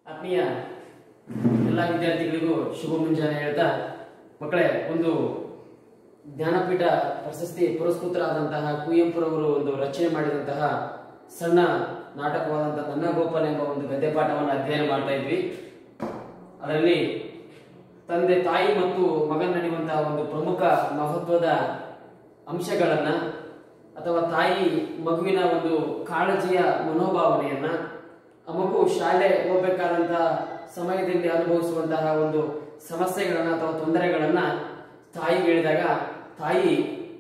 ಆತ್ಮೀಯ ಎಲ್ಲ ವಿದ್ಯಾರ್ಥಿಗಳಿಗೂ ಶುಭ ಮುಂಜಾನೆ ಹೇಳ್ತಾ ಮಕ್ಕಳೇ ಒಂದು ಜ್ಞಾನಪೀಠ ಪ್ರಶಸ್ತಿ ಪುರಸ್ಕೃತರಾದಂತಹ ಕುವೆಂಪುರವರು ಒಂದು ರಚನೆ ಮಾಡಿದಂತಹ ಸಣ್ಣ ನಾಟಕವಾದಂತಹ ನನ್ನ ಗೋಪಾಲ ಎಂಬ ಒಂದು ಗದ್ಯ ಪಾಠವನ್ನು ಅಧ್ಯಯನ ಮಾಡ್ತಾ ಇದ್ವಿ ಅದರಲ್ಲಿ ತಂದೆ ತಾಯಿ ಮತ್ತು ಮಗನ ನಡೆಯುವಂತಹ ಒಂದು ಪ್ರಮುಖ ಮಹತ್ವದ ಅಂಶಗಳನ್ನ ಅಥವಾ ತಾಯಿ ಮಗುವಿನ ಒಂದು ಕಾಳಜಿಯ ಮನೋಭಾವನೆಯನ್ನ ಆ ಮಗು ಶಾಲೆ ಹೋಗ್ಬೇಕಾದಂತಹ ಸಮಯದಲ್ಲಿ ಅನುಭವಿಸುವಂತಹ ಒಂದು ಸಮಸ್ಯೆಗಳನ್ನ ಅಥವಾ ತೊಂದರೆಗಳನ್ನ ತಾಯಿ ಹೇಳಿದಾಗ ತಾಯಿ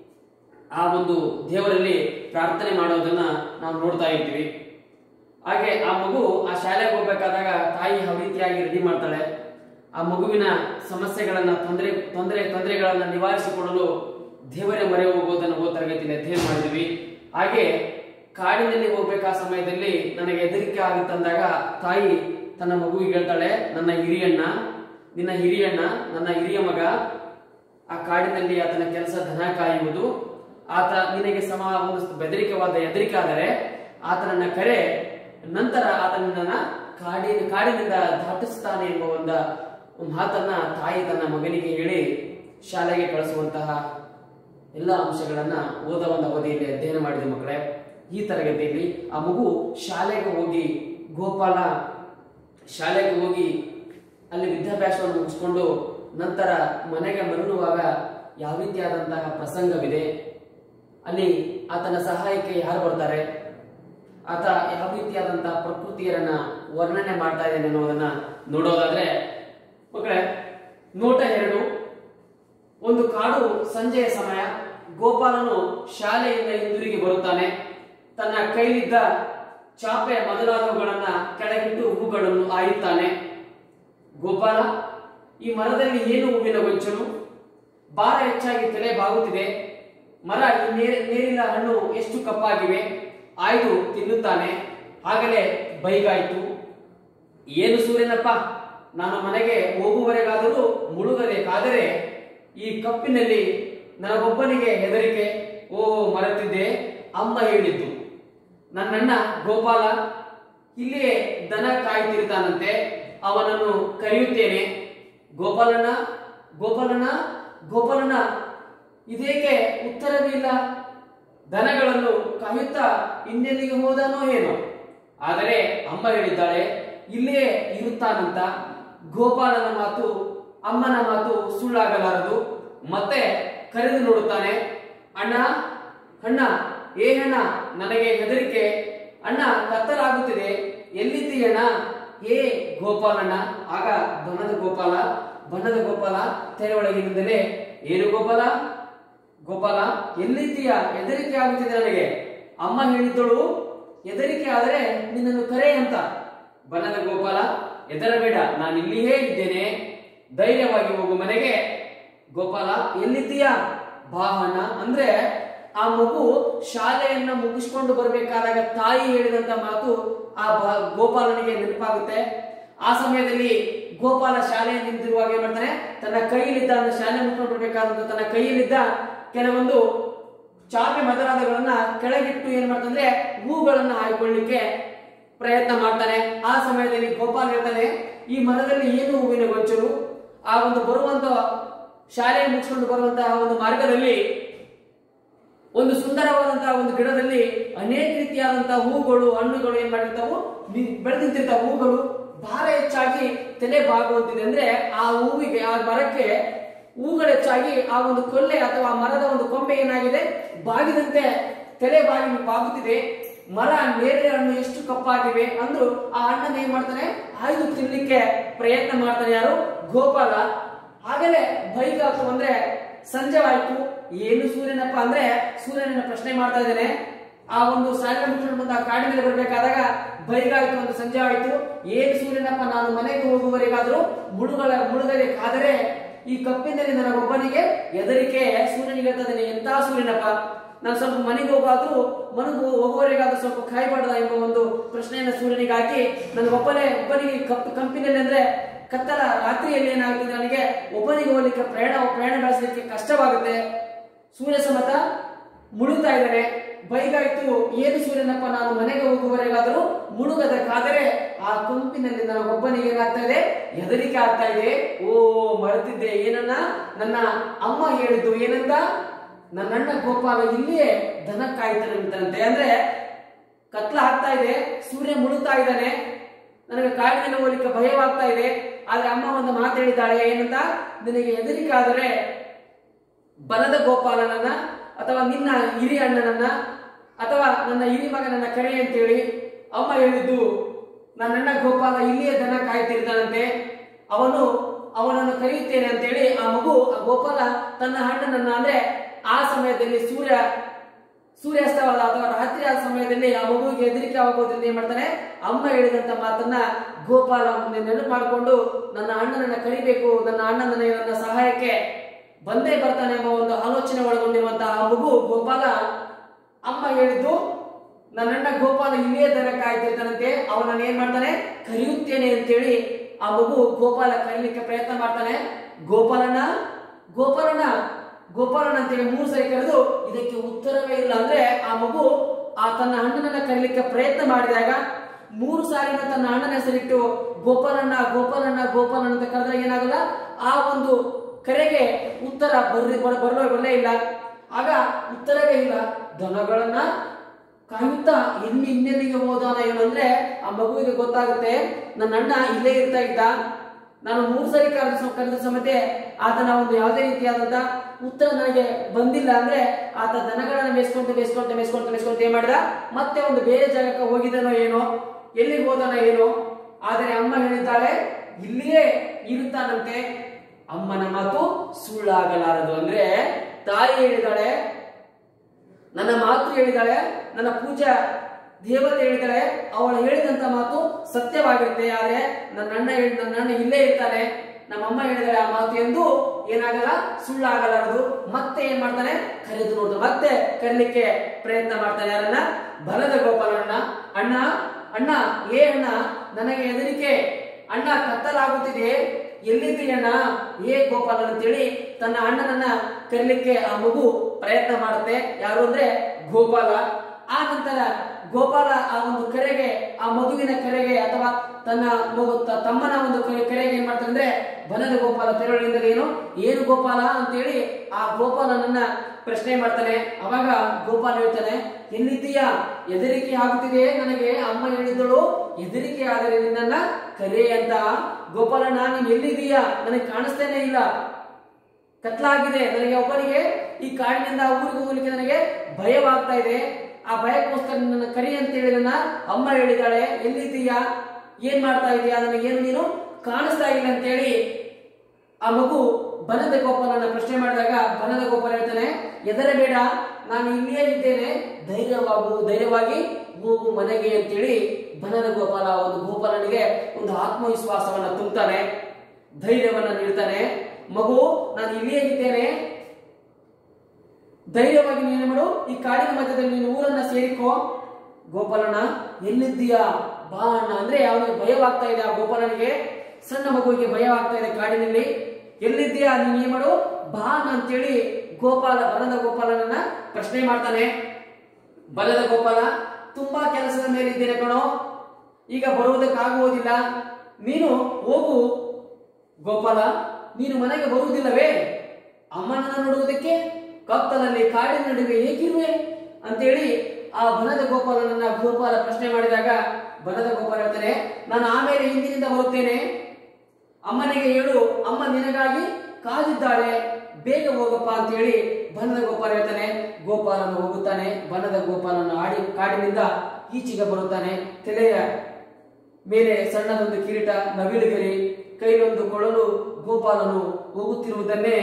ಆ ಒಂದು ದೇವರಲ್ಲಿ ಪ್ರಾರ್ಥನೆ ಮಾಡೋದನ್ನ ನಾವು ನೋಡ್ತಾ ಇರ್ತೀವಿ ಹಾಗೆ ಆ ಮಗು ಆ ಶಾಲೆಗೆ ಹೋಗ್ಬೇಕಾದಾಗ ತಾಯಿ ಯಾವ ರೀತಿಯಾಗಿ ರೆಡಿ ಮಾಡ್ತಾಳೆ ಆ ಮಗುವಿನ ಸಮಸ್ಯೆಗಳನ್ನ ತೊಂದರೆ ತೊಂದರೆ ತೊಂದರೆಗಳನ್ನ ನಿವಾರಿಸಿಕೊಡಲು ದೇವರೇ ಮೊರೆ ಹೋಗೋದನ್ನು ಓ ತರಗತಿಯಲ್ಲಿ ಅಧ್ಯಯನ ಮಾಡಿದ್ವಿ ಹಾಗೆ ಕಾಡಿನಲ್ಲಿ ಹೋಗ್ಬೇಕಾ ಸಮಯದಲ್ಲಿ ನನಗೆ ಹೆದರಿಕೆ ಆಗುತ್ತಂದಾಗ ತಾಯಿ ತನ್ನ ಮಗುವಿಗೆ ಹೇಳ್ತಾಳೆ ನನ್ನ ಹಿರಿಯಣ್ಣ ನಿನ್ನ ಹಿರಿಯಣ್ಣ ನನ್ನ ಹಿರಿಯ ಮಗ ಆ ಕಾಡಿನಲ್ಲಿ ಆತನ ಕೆಲಸ ದನ ಕಾಯುವುದು ಆತ ನಿನಗೆ ಸಮ ಒಂದು ಬೆದರಿಕೆವಾದ ಹೆದರಿಕೆ ಆದರೆ ಆತನನ್ನ ಕರೆ ನಂತರ ಆತನನ್ನ ಕಾಡಿನ ಕಾಡಿನಿಂದ ದಾಟಿಸ್ತಾನೆ ಎಂಬ ಒಂದು ಮಾತನ್ನ ತಾಯಿ ತನ್ನ ಮಗನಿಗೆ ಹೇಳಿ ಶಾಲೆಗೆ ಕಳಿಸುವಂತಹ ಎಲ್ಲ ಅಂಶಗಳನ್ನ ಓದ ಒಂದು ಅವಧಿಯಲ್ಲಿ ಅಧ್ಯಯನ ಮಾಡಿದ ಮಕ್ಕಳೇ ಈ ತರಗತಿಯಲ್ಲಿ ಆ ಮಗು ಶಾಲೆಗೆ ಹೋಗಿ ಗೋಪಾಲ ಶಾಲೆಗೆ ಹೋಗಿ ಅಲ್ಲಿ ವಿದ್ಯಾಭ್ಯಾಸವನ್ನು ಮುಗಿಸ್ಕೊಂಡು ನಂತರ ಮನೆಗೆ ಮರಳುವಾಗ ಯಾವ ರೀತಿಯಾದಂತಹ ಪ್ರಸಂಗವಿದೆ ಅಲ್ಲಿ ಆತನ ಸಹಾಯಕ್ಕೆ ಯಾರು ಬರ್ತಾರೆ ಆತ ಯಾವ ರೀತಿಯಾದಂತಹ ಪ್ರಕೃತಿಯರನ್ನ ವರ್ಣನೆ ಮಾಡ್ತಾ ಇದ್ದಾನೆ ಅನ್ನೋದನ್ನ ನೋಡೋದಾದ್ರೆ ಮಕ್ಕಳೇ ನೋಟ ಎರಡು ಒಂದು ಕಾಡು ಸಂಜೆಯ ಸಮಯ ಗೋಪಾಲನು ಶಾಲೆಯಿಂದ ಹಿಂದಿರುಗಿ ಬರುತ್ತಾನೆ ತನ್ನ ಕೈಲಿದ್ದ ಚಾಪೆ ಮೊದಲಾದವುಗಳನ್ನ ಕೆಳಗಿಟ್ಟು ಹೂಗಳನ್ನು ಆಯುತ್ತಾನೆ ಗೋಪಾಲ ಈ ಮರದಲ್ಲಿ ಏನು ಹೂವಿನ ಗೊಂಚಲು ಭಾರ ಹೆಚ್ಚಾಗಿ ತಲೆ ಬಾಗುತ್ತಿದೆ ಮರ ಈ ನೇ- ನೇರಿನ ಹಣ್ಣು ಎಷ್ಟು ಕಪ್ಪಾಗಿವೆ ಆಯ್ದು ತಿನ್ನುತ್ತಾನೆ ಆಗಲೇ ಬೈಗಾಯ್ತು ಏನು ಸೂರ್ಯನಪ್ಪ ನಾನು ಮನೆಗೆ ಹೋಗುವವರೆಗಾದರೂ ಮುಳುಗಬೇಕಾದರೆ ಈ ಕಪ್ಪಿನಲ್ಲಿ ನನಗೊಬ್ಬನಿಗೆ ಹೆದರಿಕೆ ಓ ಮರೆತಿದ್ದೆ ಅಮ್ಮ ಹೇಳಿದ್ದು ನನ್ನಣ್ಣ ಗೋಪಾಲ ಇಲ್ಲಿಯೇ ದನ ಕಾಯ್ತಿರ್ತಾನಂತೆ ಅವನನ್ನು ಕರೆಯುತ್ತೇನೆ ಗೋಪಾಲಣ್ಣ ಗೋಪಾಲಣ್ಣ ಗೋಪಾಲಣ್ಣ ಇದೇಕೆ ಉತ್ತರವಿಲ್ಲ ದನಗಳನ್ನು ಕಾಯುತ್ತಾ ಇನ್ನೆಲ್ಲಿಗೆ ಹೋದನೋ ಏನೋ ಆದರೆ ಅಮ್ಮ ಹೇಳಿದ್ದಾಳೆ ಇಲ್ಲೇ ಇರುತ್ತಾನಂತ ಗೋಪಾಲನ ಮಾತು ಅಮ್ಮನ ಮಾತು ಸುಳ್ಳಾಗಲಾರದು ಮತ್ತೆ ಕರೆದು ನೋಡುತ್ತಾನೆ ಅಣ್ಣ ಅಣ್ಣ ಏ ಅಣ್ಣ ನನಗೆ ಹೆದರಿಕೆ ಅಣ್ಣ ಕತ್ತಲಾಗುತ್ತಿದೆ ಎಲ್ಲಿದ್ದೀಯಣ್ಣ ಏ ಗೋಪಾಲಣ್ಣ ಆಗ ಬನದ ಗೋಪಾಲ ಬಣ್ಣದ ಗೋಪಾಲ ತೆರೆ ಒಳಗಿನಿಂದಲೇ ಏನು ಗೋಪಾಲ ಗೋಪಾಲ ಎಲ್ಲಿದ್ದೀಯ ಹೆದರಿಕೆ ಆಗುತ್ತಿದೆ ನನಗೆ ಅಮ್ಮ ಹೇಳಿದ್ದಳು ಹೆದರಿಕೆ ಆದರೆ ನಿನ್ನನ್ನು ಕರೆ ಅಂತ ಬನದ ಗೋಪಾಲ ಹೆದರಬೇಡ ನಾನು ಇಲ್ಲಿಯೇ ಇದ್ದೇನೆ ಧೈರ್ಯವಾಗಿ ಹೋಗು ಮನೆಗೆ ಗೋಪಾಲ ಎಲ್ಲಿದ್ದೀಯಾ ಬಾ ಅಣ್ಣ ಅಂದ್ರೆ ಆ ಮಗು ಶಾಲೆಯನ್ನ ಮುಗಿಸ್ಕೊಂಡು ಬರ್ಬೇಕಾದಾಗ ತಾಯಿ ಹೇಳಿದಂತ ಮಾತು ಆ ಬ- ಗೋಪಾಲನಿಗೆ ನೆನಪಾಗುತ್ತೆ ಆ ಸಮಯದಲ್ಲಿ ಗೋಪಾಲ ಶಾಲೆಯಲ್ಲಿ ನಿಂತಿರುವಾಗ ಏನ್ ಮಾಡ್ತಾನೆ ತನ್ನ ಕೈಯಲ್ಲಿದ್ದ ಅಂದ್ರೆ ಶಾಲೆ ಮುಗಿಸ್ಕೊಂಡು ಬರ್ಬೇಕಾದಂತ ತನ್ನ ಕೈಯಲ್ಲಿದ್ದ ಕೆಲವೊಂದು ಚಾಪೆ ಮೊದಲಾದಗಳನ್ನ ಕೆಳಗಿಟ್ಟು ಏನ್ ಮಾಡ್ತಂದ್ರೆ ಹೂಗಳನ್ನ ಹಾಯ್ಕೊಳ್ಳಿಕ್ಕೆ ಪ್ರಯತ್ನ ಮಾಡ್ತಾನೆ ಆ ಸಮಯದಲ್ಲಿ ಗೋಪಾಲ್ ಹೇಳ್ತಾನೆ ಈ ಮರದಲ್ಲಿ ಏನು ಹೂವಿನ ಗೊಂಚಲು ಆ ಒಂದು ಬರುವಂತ ಶಾಲೆ ಮುಗಿಸ್ಕೊಂಡು ಬರುವಂತಹ ಒಂದು ಮಾರ್ಗದಲ್ಲಿ ಒಂದು ಸುಂದರವಾದಂತಹ ಒಂದು ಗಿಡದಲ್ಲಿ ಅನೇಕ ರೀತಿಯಾದಂತಹ ಹೂಗಳು ಹಣ್ಣುಗಳು ಏನ್ ಮಾಡಿರ್ತಾವು ಬಿ- ಬೆಳೆದಿರ್ತಾವ ಹೂಗಳು ಭಾರ ಹೆಚ್ಚಾಗಿ ತಲೆ ಬಾಗುವಂತಿದೆ ಅಂದ್ರೆ ಆ ಹೂವಿಗೆ ಆ ಮರಕ್ಕೆ ಹೂಗಳು ಹೆಚ್ಚಾಗಿ ಆ ಒಂದು ಕೊಲ್ಲೆ ಅಥವಾ ಆ ಮರದ ಒಂದು ಕೊಂಬೆ ಏನಾಗಿದೆ ಬಾಗಿದಂತೆ ತಲೆ ಬಾಗಿ ಬಾಗುತ್ತಿದೆ ಮರ ನೇರಳೆ ಹಣ್ಣು ಎಷ್ಟು ಕಪ್ಪಾಗಿವೆ ಅಂದ್ರು ಆ ಹಣ್ಣನ್ನ ಏನ್ ಮಾಡ್ತಾನೆ ಆಯ್ದು ತಿನ್ಲಿಕ್ಕೆ ಪ್ರಯತ್ನ ಮಾಡ್ತಾನೆ ಯಾರು ಗೋಪಾಲ ಆಗಲೇ ಬೈಗಾತು ಅಂದ್ರೆ ಸಂಜೆವಾಯ್ತು ಏನು ಸೂರ್ಯನಪ್ಪ ಅಂದ್ರೆ ಸೂರ್ಯನನ್ನ ಪ್ರಶ್ನೆ ಮಾಡ್ತಾ ಇದ್ದೇನೆ ಆ ಒಂದು ಶಾಲೆ ಮುಗಿಸ್ಕೊಂಡು ಬಂದು ಆ ಕಾಡಿನಲ್ಲಿ ಬರ್ಬೇಕಾದಾಗ ಬೈಗಾಯ್ತು ಒಂದು ಸಂಜೆ ಆಯ್ತು ಏನು ಸೂರ್ಯನಪ್ಪ ನಾನು ಮನೆಗೆ ಹೋಗುವವರೆಗಾದ್ರೂ ಮುಳುಗಳ ಮುಳುಗಬೇಕಾದರೆ ಈ ಕಪ್ಪಿನಲ್ಲಿ ನನಗೊಬ್ಬನಿಗೆ ಹೆದರಿಕೆ ಸೂರ್ಯನಿಗೆ ಹೇಳ್ತದೇನೆ ಎಂತ ಸೂರ್ಯನಪ್ಪ ನಾನು ಸ್ವಲ್ಪ ಮನೆಗೆ ಹೋಗಾದ್ರೂ ಮನೆಗೆ ಹೋಗುವವರೆಗಾದ್ರೂ ಸ್ವಲ್ಪ ಕಾಯ್ಬಾರ್ದ ಎಂಬ ಒಂದು ಪ್ರಶ್ನೆಯನ್ನ ಸೂರ್ಯನಿಗೆ ಹಾಕಿ ನನಗೊಬ್ಬನೇ ಒಬ್ಬನಿಗೆ ಕಪ್ ಕಂಪಿನಲ್ಲಿ ಅಂದ್ರೆ ಕತ್ತಲ ರಾತ್ರಿಯಲ್ಲಿ ಏನಾಗ್ತದೆ ನನಗೆ ಒಬ್ಬನಿಗೆ ಹೋಗ್ಲಿಕ್ಕೆ ಪ್ರಯಾಣ ಪ್ರಯಾಣ ಬೆಳೆಸಲಿಕ್ಕೆ ಕಷ್ಟವಾಗುತ್ತೆ ಸೂರ್ಯ ಸಮತ ಮುಳುಗ್ತಾ ಇದ್ದಾನೆ ಬೈಗಾಯ್ತು ಏನು ಸೂರ್ಯನಪ್ಪ ನಾನು ಮನೆಗೆ ಹೋಗುವವರೆಗಾದರೂ ಮುಳುಗದಕ್ಕಾದರೆ ಆ ಕಂಪಿನಲ್ಲಿ ನನ್ನ ಒಬ್ಬನಿಗೆ ಏನಾಗ್ತಾ ಇದೆ ಹೆದರಿಕೆ ಆಗ್ತಾ ಇದೆ ಓ ಮರೆತಿದ್ದೆ ಏನನ್ನ ನನ್ನ ಅಮ್ಮ ಹೇಳಿದ್ದು ಏನಂತ ನನ್ನಣ್ಣ ಗೋಪಾಲ ಇಲ್ಲಿಯೇ ದನ ಕಾಯ್ತಾನಂತೆ ಅಂದ್ರೆ ಕತ್ಲ ಆಗ್ತಾ ಇದೆ ಸೂರ್ಯ ಮುಳುಗ್ತಾ ಇದ್ದಾನೆ ನನಗೆ ಕಾಡಿನ ಹೋಲಿಕ್ಕೆ ಭಯವಾಗ್ತಾ ಇದೆ ಆದ್ರೆ ಅಮ್ಮ ಒಂದು ಮಾತು ಹೇಳಿದ್ದಾಳೆ ಏನಂತ ನಿನಗೆ ಹೆದರಿಕೆ ಆದರೆ ಬಲದ ಗೋಪಾಲನನ್ನ ಅಥವಾ ನಿನ್ನ ಹಿರಿಯ ಅಣ್ಣನನ್ನ ಅಥವಾ ನನ್ನ ಹಿರಿ ಮಗನನ್ನ ಕರೆ ಅಂತೇಳಿ ಅಮ್ಮ ಹೇಳಿದ್ದು ನನ್ನಣ್ಣ ಗೋಪಾಲ ಇಲ್ಲಿಯೇ ದನ ಕಾಯ್ತಿರ್ತಾನಂತೆ ಅವನು ಅವನನ್ನು ಕರೆಯುತ್ತೇನೆ ಅಂತೇಳಿ ಆ ಮಗು ಆ ಗೋಪಾಲ ತನ್ನ ಅಣ್ಣನನ್ನ ಅಂದ್ರೆ ಆ ಸಮಯದಲ್ಲಿ ಸೂರ್ಯ ಸೂರ್ಯಾಸ್ತವಾದ ಅಥವಾ ರಾತ್ರಿ ಆದ ಸಮಯದಲ್ಲಿ ಆ ಮಗುವಿಗೆ ಹೆದರಿಕೆ ಆಗೋದ್ರಿಂದ ಏನ್ ಮಾಡ್ತಾನೆ ಅಮ್ಮ ಹೇಳಿದಂತ ಮಾತನ್ನ ಗೋಪಾಲ ನೆನಪು ಮಾಡಿಕೊಂಡು ನನ್ನ ಅಣ್ಣನನ್ನ ಕರಿಬೇಕು ನನ್ನ ಅಣ್ಣನ ನನ್ನ ಸಹಾಯಕ್ಕೆ ಬಂದೇ ಬರ್ತಾನೆ ಎಂಬ ಒಂದು ಆಲೋಚನೆ ಒಳಗೊಂಡಿರುವಂತಹ ಆ ಮಗು ಗೋಪಾಲ ಅಮ್ಮ ಹೇಳಿದ್ದು ನನ್ನಣ್ಣ ಗೋಪಾಲ ಇಲ್ಲಿಯೇ ದನ ಕಾಯ್ತಿರ್ತಾನಂತೆ ಅವನನ್ನ ಏನ್ ಮಾಡ್ತಾನೆ ಕರೆಯುತ್ತೇನೆ ಅಂತೇಳಿ ಆ ಮಗು ಗೋಪಾಲ ಕರೀಲಿಕ್ಕೆ ಪ್ರಯತ್ನ ಮಾಡ್ತಾನೆ ಗೋಪಾಲನ ಗೋಪಾಲನ ಗೋಪಾಲನ ಅಂತೇಳಿ ಮೂರು ಸರಿ ಕರೆದು ಇದಕ್ಕೆ ಉತ್ತರವೇ ಇಲ್ಲ ಅಂದ್ರೆ ಆ ಮಗು ಆ ತನ್ನ ಅಣ್ಣನನ್ನ ಕರೀಲಿಕ್ಕೆ ಪ್ರಯತ್ನ ಮಾಡಿದಾಗ ಮೂರು ಸಾರಿನ ತನ್ನ ಅಣ್ಣನ ಹೆಸರಿಟ್ಟು ಗೋಪಾಲಣ್ಣ ಗೋಪಾಲಣ್ಣ ಗೋಪಾಲಣ್ಣ ಅಂತ ಕರೆದ್ರೆ ಏನಾಗಲ್ಲ ಆ ಒಂದು ಕರೆಗೆ ಉತ್ತರ ಬರ್ರಿ ಬರ ಬರಲೇ ಬರಲೇ ಇಲ್ಲ ಆಗ ಉತ್ತರವೇ ಇಲ್ಲ ದನಗಳನ್ನ ಕಾಯುತ್ತಾ ಎಲ್ಲಿ ಇನ್ನೆಲ್ಲಿಗೆ ಹೋದಾನ ಏನು ಅಂದ್ರೆ ಆ ಮಗುವಿಗೆ ಗೊತ್ತಾಗುತ್ತೆ ನನ್ನ ಅಣ್ಣ ಇಲ್ಲೇ ಇರ್ತಾ ಇದ್ದ ನಾನು ಮೂರು ಸರಿ ಕರೆದ ಸ- ಕರೆದ ಸಮೇತ ಆತನ ಒಂದು ಯಾವುದೇ ರೀತಿಯಾದಂತ ಉತ್ತರ ನನಗೆ ಬಂದಿಲ್ಲ ಅಂದ್ರೆ ಆತ ದನಗಳನ್ನ ಮೇಯಿಸ್ಕೊಂತ ಮೇಯಿಸ್ಕೊಂತ ಮೇಯಿಸ್ಕೊಂತ ಮೇಯಿಸ್ಕೊಂತ ಏನ್ ಮಾಡಿದ ಮತ್ತೆ ಒಂದು ಬೇರೆ ಜಾಗಕ್ಕೆ ಹೋಗಿದನೋ ಏನೋ ಎಲ್ಲಿಗೆ ಹೋದನೋ ಏನೋ ಆದರೆ ಅಮ್ಮ ಹೇಳಿದ್ದಾಳೆ ಇಲ್ಲಿಯೇ ಇರುತ್ತಾನಂತೆ ಅಮ್ಮನ ಮಾತು ಸುಳ್ಳಾಗಲಾರದು ಅಂದ್ರೆ ತಾಯಿ ಹೇಳಿದಾಳೆ ನನ್ನ ಮಾತು ಹೇಳಿದಾಳೆ ನನ್ನ ಪೂಜಾ ದೇವತೆ ಹೇಳಿದಾಳೆ ಅವಳು ಹೇಳಿದಂತ ಮಾತು ಸತ್ಯವಾಗಿರುತ್ತೆ ಆದ್ರೆ ನನ್ನ ಅಣ್ಣ ಹೇಳಿ ನನ್ನ ಅಣ್ಣ ಇಲ್ಲೇ ಇರ್ತಾನೆ ನಮ್ಮ ಅಮ್ಮ ಹೇಳಿದಾಳೆ ಆ ಮಾತು ಎಂದು ಏನಾಗಲ್ಲ ಸುಳ್ಳಾಗಲಾರದು ಮತ್ತೆ ಏನ್ ಮಾಡ್ತಾನೆ ಕರೆದು ನೋಡ್ತಾನೆ ಮತ್ತೆ ಕರೀಲಿಕ್ಕೆ ಪ್ರಯತ್ನ ಮಾಡ್ತಾನೆ ಯಾರನ್ನ ಬಲದ ಗೋಪಾಲಣ್ಣ ಅಣ್ಣ ಅಣ್ಣ ಏ ಅಣ್ಣ ನನಗೆ ಹೆದರಿಕೆ ಅಣ್ಣ ಕತ್ತಲಾಗುತ್ತಿದೆ ಎಲ್ಲಿದ್ದೀಯಣ್ಣ ಏ ಗೋಪಾಲನ್ ಅಂತೇಳಿ ತನ್ನ ಅಣ್ಣನನ್ನ ಕರೀಲಿಕ್ಕೆ ಆ ಮಗು ಪ್ರಯತ್ನ ಮಾಡುತ್ತೆ ಯಾರು ಅಂದ್ರೆ ಗೋಪಾಲ ಆ ನಂತರ ಗೋಪಾಲ ಆ ಒಂದು ಕರೆಗೆ ಆ ಮಗುವಿನ ಕರೆಗೆ ಅಥವಾ ತನ್ನ ಮಗು ತ- ತಮ್ಮನ ಒಂದು ಕರೆ- ಕರೆಗೆ ಏನ್ ಮಾಡ್ತಾನೆ ಅಂದ್ರೆ ಬನದ ಗೋಪಾಲ ತೆರಳಿನಿಂದಲೇ ಏನು ಏನು ಗೋಪಾಲ ಅಂತೇಳಿ ಆ ಗೋಪಾಲನನ್ನ ಪ್ರಶ್ನೆ ಮಾಡ್ತಾನೆ ಅವಾಗ ಗೋಪಾಲ ಹೇಳ್ತಾನೆ ಎಲ್ಲಿದ್ದೀಯಾ ಹೆದರಿಕೆ ಆಗುತ್ತಿದೆ ನನಗೆ ಅಮ್ಮ ಹೇಳಿದ್ದಳು ಹೆದರಿಕೆ ಆದರೆ ನಿನ್ನನ್ನ ಕರೆ ಅಂತ ಗೋಪಾಲಣ್ಣ ನೀನ್ ಎಲ್ಲಿದ್ದೀಯಾ ನನಗೆ ಕಾಣಿಸ್ತೇನೆ ಇಲ್ಲ ಕತ್ಲಾಗಿದೆ ನನಗೆ ಒಬ್ಬನಿಗೆ ಈ ಕಾಡಿನಿಂದ ಆ ಊರಿಗೆ ಹೋಗ್ಲಿಕ್ಕೆ ನನಗೆ ಭಯವಾಗ್ತಾ ಇದೆ ಆ ಭಯಕ್ಕೋಸ್ಕರ ನನ್ನ ಕರಿ ಅಂತ ಹೇಳಿ ನನ್ನ ಅಮ್ಮ ಹೇಳಿದಾಳೆ ಎಲ್ಲಿದ್ದೀಯಾ ಏನ್ ಮಾಡ್ತಾ ಇದೀಯಾ ನನಗೇನು ನೀನು ಕಾಣಿಸ್ತಾ ಇಲ್ಲ ಅಂತೇಳಿ ಆ ಮಗು ಬನದ ಗೋಪಾಲನ ಪ್ರಶ್ನೆ ಮಾಡಿದಾಗ ಬನದ ಗೋಪಾಲ ಹೇಳ್ತಾನೆ ಹೆದರಬೇಡ ನಾನು ಇಲ್ಲಿಯೇ ಇದ್ದೇನೆ ಧೈರ್ಯವಾಗು ಧೈರ್ಯವಾಗಿ ಹೋಗು ಮನೆಗೆ ಅಂತೇಳಿ ಬನದ ಗೋಪಾಲ ಒಂದು ಗೋಪಾಲನಿಗೆ ಒಂದು ಆತ್ಮವಿಶ್ವಾಸವನ್ನ ತುಂಬುತ್ತಾನೆ ಧೈರ್ಯವನ್ನ ನೀಡ್ತಾನೆ ಮಗು ನಾನು ಇಲ್ಲಿಯೇ ಇದ್ದೇನೆ ಧೈರ್ಯವಾಗಿ ನೀನು ಮಾಡು ಈ ಕಾಡಿನ ಮಧ್ಯದಲ್ಲಿ ನೀನು ಊರನ್ನ ಸೇರಿಕೋ ಗೋಪಾಲಣ್ಣ ಎಲ್ಲಿದ್ದೀಯಾ ಬಾ ಅಣ್ಣ ಅಂದ್ರೆ ಅವನಿಗೆ ಭಯವಾಗ್ತಾ ಇದೆ ಆ ಗೋಪಾಲನಿಗೆ ಸಣ್ಣ ಮಗುವಿಗೆ ಭಯವಾಗ್ತಾ ಇದೆ ಕಾಡಿನಲ್ಲಿ ಎಲ್ಲಿದ್ದೀಯಾ ನೀನ್ ಏನ್ ಮಾಡು ಬಾ ಅಣ್ಣ ಅಂತೇಳಿ ಗೋಪಾಲ ಬಲದ ಗೋಪಾಲನನ್ನ ಪ್ರಶ್ನೆ ಮಾಡ್ತಾನೆ ಬಲದ ಗೋಪಾಲ ತುಂಬಾ ಕೆಲಸದ ಮೇಲೆ ಇದ್ದೇನೆ ಕಣೋ ಈಗ ಬರುವುದಕ್ಕಾಗುವುದಿಲ್ಲ ನೀನು ಹೋಗು ಗೋಪಾಲ ನೀನು ಮನೆಗೆ ಬರುವುದಿಲ್ಲವೇ ಅಮ್ಮನನ್ನ ನೋಡುವುದಕ್ಕೆ ಕತ್ತಲಲ್ಲಿ ಕಾಡಿನ ನಡುವೆ ಹೇಗಿರುವೆ ಅಂತೇಳಿ ಆ ಬನದ ಗೋಪಾಲನನ್ನ ಗೋಪಾಲ ಪ್ರಶ್ನೆ ಮಾಡಿದಾಗ ಬನದ ಗೋಪಾಲ ಹೇಳ್ತಾನೆ ನಾನು ಆಮೇಲೆ ಹಿಂದಿನಿಂದ ಬರುತ್ತೇನೆ ಅಮ್ಮನಿಗೆ ಹೇಳು ಅಮ್ಮ ನಿನಗಾಗಿ ಕಾದಿದ್ದಾಳೆ ಬೇಗ ಹೋಗಪ್ಪ ಅಂತೇಳಿ ಬನದ ಗೋಪಾಲ ಹೇಳ್ತಾನೆ ಗೋಪಾಲನು ಹೋಗುತ್ತಾನೆ ಬನದ ಗೋಪಾಲನ ಆಡಿ ಕಾಡಿನಿಂದ ಈಚೆಗೆ ಬರುತ್ತಾನೆ ತಲೆಯ ಮೇಲೆ ಸಣ್ಣದೊಂದು ಕಿರೀಟ ನವಿಲುಗರಿ ಕೈಲೊಂದು ಕೊಳಲು ಗೋಪಾಲನು ಹೋಗುತ್ತಿರುವುದನ್ನೇ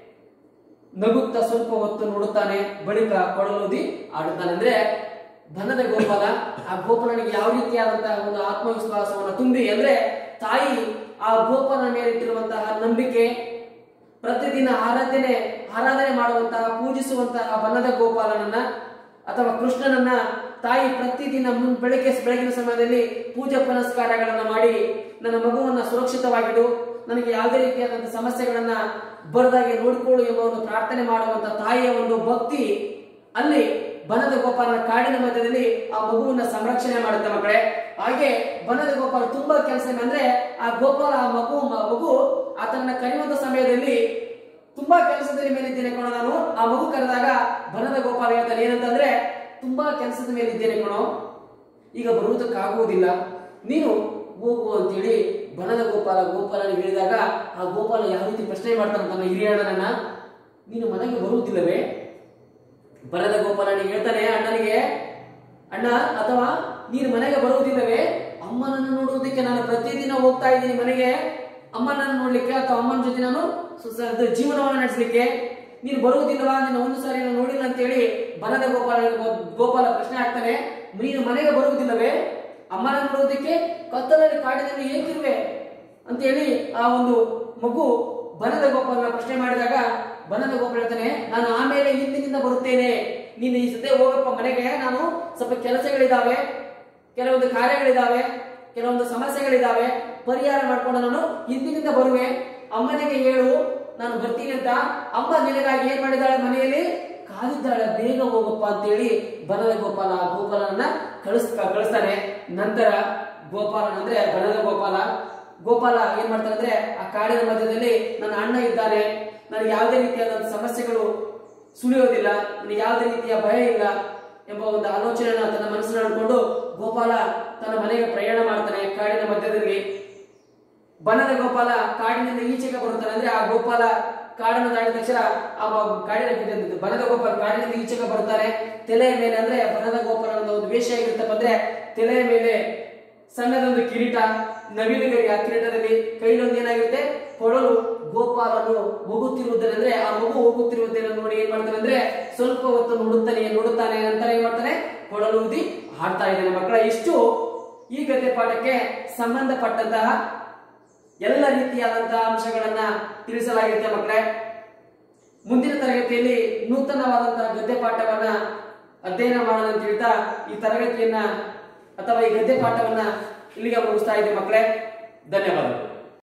ನಗುತ್ತಾ ಸ್ವಲ್ಪ ಹೊತ್ತು ನೋಡುತ್ತಾನೆ ಬಳಿಕ ಕೊಳಲೂದಿ ಆಡುತ್ತಾನೆ ಅಂದ್ರೆ ಬನದ ಗೋಪಾಲ ಆ ಗೋಪಾಲನಿಗೆ ಯಾವ ರೀತಿಯಾದಂತಹ ಒಂದು ಆತ್ಮವಿಶ್ವಾಸವನ್ನು ತುಂಬಿ ಅಂದ್ರೆ ತಾಯಿ ಆ ಗೋಪಾಲನ ಮೇಲಿಟ್ಟಿರುವಂತಹ ನಂಬಿಕೆ ಪ್ರತಿದಿನ ಆರಾಧನೆ ಆರಾಧನೆ ಮಾಡುವಂತಹ ಪೂಜಿಸುವಂತಹ ಬನದ ಗೋಪಾಲನನ್ನ ಅಥವಾ ಕೃಷ್ಣನನ್ನ ತಾಯಿ ಪ್ರತಿದಿನ ಮುನ್ ಬೆಳಗ್ಗೆ ಬೆಳಗಿನ ಸಮಯದಲ್ಲಿ ಪೂಜೆ ಪುನಸ್ಕಾರಗಳನ್ನ ಮಾಡಿ ನನ್ನ ಮಗುವನ್ನ ಸುರಕ್ಷಿತವಾಗಿಡು ನನಗೆ ಯಾವುದೇ ರೀತಿಯಾದಂತಹ ಸಮಸ್ಯೆಗಳನ್ನ ಬರದಾಗೆ ನೋಡಿಕೊಳ್ಳು ಎಂಬ ಒಂದು ಪ್ರಾರ್ಥನೆ ಮಾಡುವಂತ ತಾಯಿಯ ಒಂದು ಭಕ್ತಿ ಅಲ್ಲಿ ಬನದ ಗೋಪಾಲನ ಕಾಡಿನ ಮಧ್ಯದಲ್ಲಿ ಆ ಮಗುವನ್ನ ಸಂರಕ್ಷಣೆ ಮಾಡುತ್ತೆ ಮಕ್ಕಳೇ ಹಾಗೆ ಬನದ ಗೋಪಾಲ ತುಂಬಾ ಕೆಲಸ ಅಂದ್ರೆ ಆ ಗೋಪಾಲ ಆ ಮಗು ಮ- ಮಗು ಆತನ ಕರೆಯುವಂತ ಸಮಯದಲ್ಲಿ ತುಂಬಾ ಕೆಲಸದಲ್ಲಿ ಮೇಲಿದ್ದೇನೆ ಕಣೋ ನಾನು ಆ ಮಗು ಕರೆದಾಗ ಬನದ ಗೋಪಾಲ ಹೇಳ್ತಾನೆ ಏನಂತಂದ್ರೆ ತುಂಬಾ ಕೆಲಸದ ಮೇಲೆ ಇದ್ದೇನೆ ಕಣೋ ಈಗ ಬರುವುದಕ್ಕಾಗುವುದಿಲ್ಲ ನೀನು ಹೋಗು ಅಂತೇಳಿ ಬನದ ಗೋಪಾಲ ಗೋಪಾಲನಿಗೆ ಹೇಳಿದಾಗ ಆ ಗೋಪಾಲ ಯಾವ ರೀತಿ ಪ್ರಶ್ನೆ ಮಾಡ್ತಾನೆ ತನ್ನ ಹಿರಿಯಣ್ಣನನ್ನ ನೀನು ಮನೆಗೆ ಬರುವುದಿಲ್ಲವೇ ಬನದ ಗೋಪಾಲನಿಗೆ ಹೇಳ್ತಾನೆ ಅಣ್ಣನಿಗೆ ಅಣ್ಣ ಅಥವಾ ನೀನು ಮನೆಗೆ ಬರುವುದಿಲ್ಲವೇ ಅಮ್ಮನನ್ನು ನೋಡುವುದಕ್ಕೆ ನಾನು ಪ್ರತಿದಿನ ಹೋಗ್ತಾ ಇದ್ದೀನಿ ಮನೆಗೆ ಅಮ್ಮನನ್ನು ನೋಡ್ಲಿಕ್ಕೆ ಅಥವಾ ಅಮ್ಮನ ಜೊತೆ ನಾನು ಸು- ಸ- ಇದು ಜೀವನವನ್ನು ನಡೆಸಲಿಕ್ಕೆ ನೀನು ಬರುವುದಿಲ್ಲವಾ ನಿನ್ನ ಒಂದು ಸಾರಿ ನಾನು ನೋಡಿಲ್ಲ ಅಂತೇಳಿ ಬನದ ಗೋಪಾಲ ಗೋಪಾಲ ಪ್ರಶ್ನೆ ಆಗ್ತಾನೆ ನೀನು ಮನೆಗೆ ಬರುವುದಿಲ್ಲವೇ ಅಮ್ಮನನ್ನು ನೋಡೋದಕ್ಕೆ ಕತ್ತಲಲ್ಲಿ ಕಾಡಿನಲ್ಲಿ ಏಕಿರುವೆ ಅಂತೇಳಿ ಆ ಒಂದು ಮಗು ಬನದ ಗೋಪಾಲನ ಪ್ರಶ್ನೆ ಮಾಡಿದಾಗ ಬನದ ಗೋಪಾಲ ಹೇಳ್ತಾನೆ ನಾನು ಆಮೇಲೆ ಹಿಂದಿನಿಂದ ಬರುತ್ತೇನೆ ನೀನು ಈ ಸತೆ ಹೋಗಪ್ಪ ಮನೆಗೆ ನಾನು ಸ್ವಲ್ಪ ಕೆಲಸಗಳಿದಾವೆ ಕೆಲವೊಂದು ಕಾರ್ಯಗಳಿದಾವೆ ಕೆಲವೊಂದು ಸಮಸ್ಯೆಗಳಿದಾವೆ ಪರಿಹಾರ ಮಾಡ್ಕೊಂಡು ನಾನು ಹಿಂದಿನಿಂದ ಬರುವೆ ಅಮ್ಮನಿಗೆ ಹೇಳು ನಾನು ಬರ್ತೀನಿ ಅಂತ ಅಮ್ಮ ನಿನಗಾಗಿ ಏನ್ ಮಾಡಿದಾಳೆ ಮನೆಯಲ್ಲಿ ಕಾದಿದ್ದಾಳೆ ಬೇಗ ಹೋಗಪ್ಪ ಅಂತೇಳಿ ಬನದ ಗೋಪಾಲ ಆ ಗೋಪಾಲನನ್ನ ಕಳಿಸ್ ಕಳಿಸ್ತಾನೆ ನಂತರ ಗೋಪಾಲನ ಅಂದ್ರೆ ಬನದ ಗೋಪಾಲ ಗೋಪಾಲ ಏನ್ ಮಾಡ್ತಾನೆ ಅಂದ್ರೆ ಆ ಕಾಡಿನ ಮಧ್ಯದಲ್ಲಿ ನನ್ನ ಅಣ್ಣ ಇದ್ದಾನೆ ನನಗೆ ಯಾವುದೇ ರೀತಿಯಾದ ಸಮಸ್ಯೆಗಳು ಸುಳಿಯೋದಿಲ್ಲ ನನಗೆ ಯಾವುದೇ ರೀತಿಯ ಭಯ ಇಲ್ಲ ಎಂಬ ಒಂದು ಆಲೋಚನೆಯನ್ನ ತನ್ನ ಮನಸ್ಸಿನ ಅನ್ಕೊಂಡು ಗೋಪಾಲ ತನ್ನ ಮನೆಗೆ ಪ್ರಯಾಣ ಮಾಡ್ತಾನೆ ಕಾಡಿನ ಮಧ್ಯದಲ್ಲಿ ಬನದ ಗೋಪಾಲ ಕಾಡಿನಿಂದ ಈಚೆಗೆ ಬರುತ್ತಾನೆ ಅಂದ್ರೆ ಆ ಗೋಪಾಲ ಕಾಡನ್ನು ದಾಟಿದ ತಕ್ಷಣ ಆ ಮ- ಕಾಡಿನ ಇದು ಬನದ ಗೋಪಾಲ ಕಾಡಿನಿಂದ ಈಚೆಗೆ ಬರ್ತಾನೆ ತಲೆಯ ಮೇಲೆ ಅಂದ್ರೆ ಬನದ ಗೋಪಾಲನ ಒಂದು ವೇಷ ಹೇಗಿರುತ್ತಪ್ಪ ಅಂದ್ರೆ ತಲೆಯ ಮೇಲೆ ಸಣ್ಣದೊಂದು ಕಿರೀಟ ನವಿಲುಗರಿ ಆ ಕಿರೀಟದಲ್ಲಿ ಕೈಲೊಂದು ಏನಾಗಿರುತ್ತೆ ಕೊಡಲು ಗೋಪಾಲನು ಹೋಗುತ್ತಿರುವುದನ್ನ ಅಂದ್ರೆ ಆ ಮಗು ಹೋಗುತ್ತಿರುವುದನ್ನ ನೋಡಿ ಏನ್ ಮಾಡ್ತಾನೆ ಅಂದ್ರೆ ಸ್ವಲ್ಪ ಹೊತ್ತು ನೋಡುತ್ತಾನೆ ನೋಡುತ್ತಾನೆ ನಂತರ ಏನ್ ಮಾಡ್ತಾನೆ ಕೊಡಲು ಊದಿ ಹಾಡ್ತಾ ಇದ್ದಾನೆ ಮಕ್ಕಳ ಇಷ್ಟು ಈ ಗದ್ಯ ಪಾಠಕ್ಕೆ ಸಂಬಂಧಪಟ್ಟಂತಹ ಎಲ್ಲ ರೀತಿಯಾದಂತಹ ಅಂಶಗಳನ್ನ ತಿಳಿಸಲಾಗಿರುತ್ತೆ ಮಕ್ಕಳೇ ಮುಂದಿನ ತರಗತಿಯಲ್ಲಿ ನೂತನವಾದಂತಹ ಗದ್ಯ ಪಾಠವನ್ನ ಅಧ್ಯಯನ ಮಾಡೋಣ ಅಂತ ಹೇಳ್ತಾ ಈ ತರಗತಿಯನ್ನ ಅಥವಾ ಈ ಗದ್ಯ ಪಾಠವನ್ನ ಇಲ್ಲಿಗೆ ಮುಗಿಸ್ತಾ ಇದ್ದೆ ಮಕ್ಕಳೇ ಧನ್ಯವಾದಗಳು